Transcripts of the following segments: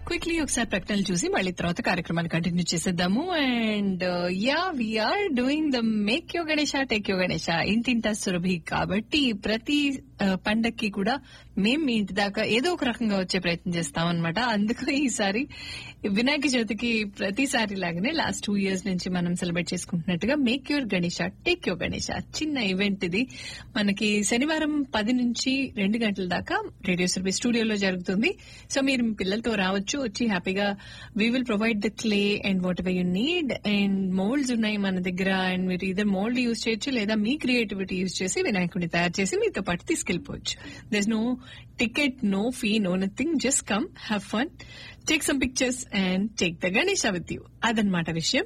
quickly ఒకసారి ప్రకటనలు చూసి మళ్ళీ తర్వాత కార్యక్రమాన్ని కంటిన్యూ చేసేద్దాము and yeah we're doing the make your Ganesha take యో గణేష ఇంటింటా సురభి కాబట్టి ప్రతి uh, పండక్కి కూడా మేం మీ ఇంటి దాకా ఏదో ఒక రకంగా వచ్చే ప్రయత్నం చేస్తాం అనమాట అందుకు ఈసారి వినాయక చవితికి ప్రతిసారి లాగానే లాస్ట్ టూ ఇయర్స్ నుంచి మనం సెలబ్రేట్ చేసుకుంటున్నట్టుగా make your Ganesha take your Ganesha చిన్న ఈవెంట్ ఇది మనకి శనివారం పది నుంచి రెండు గంటల దాకా రేడియో సర్వీస్ స్టూడియోలో జరుగుతుంది సో మీరు మీ పిల్లలతో రావచ్చు వచ్చి హ్యాపీగా we will provide the clay and whatever you need and moulds ఉన్నాయి మన దగ్గర అండ్ మీరు ఇదర్ మోల్డ్ యూజ్ చేయొచ్చు లేదా మీ క్రియేటివిటీ యూజ్ చేసి వినాయకుడిని తయారు చేసి మీతో పాటు తీసుకెళ్లిపోవచ్చు there's no ticket no fee no nothing just come have fun take some pictures and take the Ganesh with you అదనమాట విషయం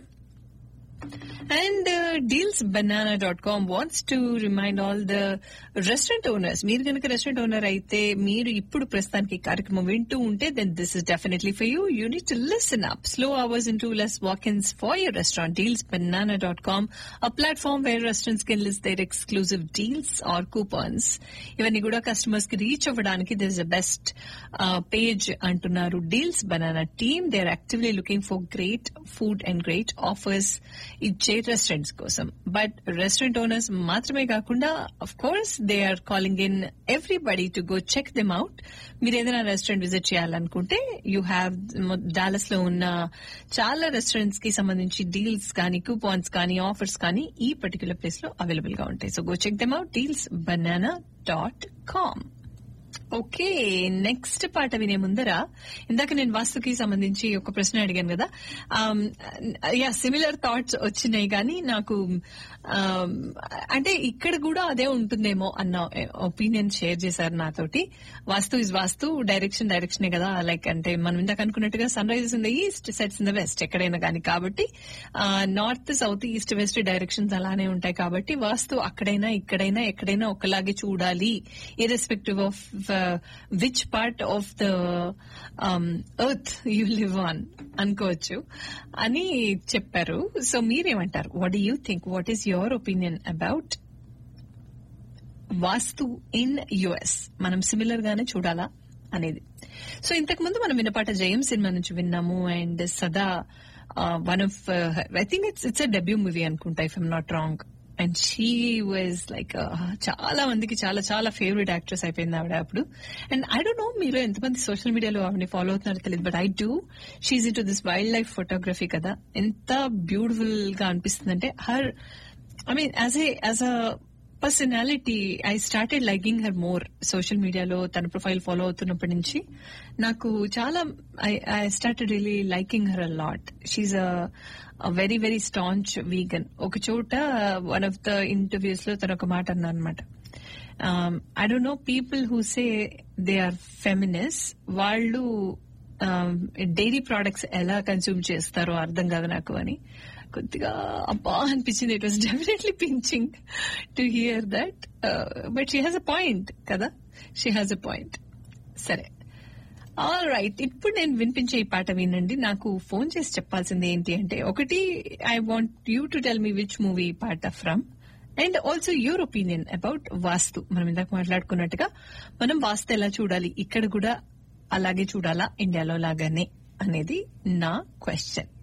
and Deals Banana dot com wants to remind all the restaurant owners మీరు కనుక restaurant owner అయితే మీరు ఇప్పుడు ప్రస్తుతానికి ఈ కార్యక్రమం వింటూ ఉంటే then this is definitely for you you need to listen up slow hours in too less walk ins for your restaurant Deals Banana dot com a platform where restaurants can list their exclusive deals or coupons ఇవన్నీ కూడా customers కి reach అవ్వడానికి this the best page అంటున్నారు Deals Banana team they are actively looking for great food and great offers ఇచ్చే restaurants కోసం but restaurant owners మాత్రమే కాకుండా of course they are calling in everybody to go check them out మీరు ఏదైనా restaurant visit చేయాలనుకుంటే you have Dallas లో ఉన్న చాలా రెస్టారెంట్స్ కి సంబంధించి డీల్స్ కానీ కూపాన్స్ కానీ ఆఫర్స్ కానీ ఈ పర్టికులర్ ప్లేస్ లో అవైలబుల్ గా ఉంటాయి so go check them out Deals Banana dot com okay next పాట వినే ముందర ఇందాక నేను వాస్తుకి సంబంధించి ఒక ప్రశ్న అడిగాను కదా యా సిమిలర్ థాట్స్ వచ్చినాయి కానీ నాకు um, అంటే ఇక్కడ కూడా అదే ఉంటుందేమో అన్న ఒపీనియన్ షేర్ చేశారు నాతోటి వాస్తు ఇస్ వాస్తు డైరెక్షన్ డైరెక్షనే కదా లైక్ అంటే మనం ఇందాక అనుకున్నట్టుగా sun rises in the east sets in the west ఎక్కడైనా కానీ కాబట్టి north south east west directions అలానే ఉంటాయి కాబట్టి వాస్తు అక్కడైనా ఇక్కడైనా ఎక్కడైనా ఒకలాగే చూడాలి irrespective of which part of the earth you live on అనుకోవచ్చు అని చెప్పారు సో మీరేమంటారు what you think what is your opinion about vastu in US మనం సిమిలర్ గానే చూడాలా అనేది సో ఇంతకు ముందు మనం విన్నపాట జయం సినిమా నుంచి విన్నాము and Sadha one of I think it's it's a debut movie అనుకుంటా if I'm not wrong and she was like చాలా మందికి చాలా చాలా ఫేవరెట్ యాక్ట్రెస్ అయిపోయింది ఆవిడ అప్పుడు అండ్ ఐ డోంట్ నో మీరు ఎంతమంది సోషల్ మీడియాలో ఆవిడని ఫాలో అవుతున్నారో తెలియదు but I do she into this wildlife photography కదా ఎంత బ్యూటిఫుల్ గా అనిపిస్తుందంటే her I mean as a as a personality I started liking her more social మీడియాలో తన ప్రొఫైల్ ఫాలో అవుతున్నప్పటి నుంచి నాకు చాలా I started really liking her a lot she a very very staunch vegan ఒక చోట వన్ ఆఫ్ ద ఇంటర్వ్యూస్ లో తను ఒక మాట అన్నా అనమాట I don't know people who say they are feminists వాళ్ళు డైరీ ప్రోడక్ట్స్ ఎలా కన్స్యూమ్ చేస్తారో అర్థం కాదు నాకు అని కొద్దిగా అబ్బా అనిపించింది it was definitely pinching to hear that but she has a point కదా షీ హాజ్ అ పాయింట్ సరే ఆల్ రైట్ ఇప్పుడు నేను వినిపించే ఈ పాట వినండి నాకు ఫోన్ చేసి చెప్పాల్సింది ఏంటి అంటే ఒకటి I want you to tell me which movie పాట from and also your opinion about vastu మనం ఇందాక మాట్లాడుకున్నట్టుగా మనం వాస్తు ఎలా చూడాలి ఇక్కడ కూడా అలాగే చూడాలా ఇండియాలో లాగానే అనేది నా క్వశ్చన్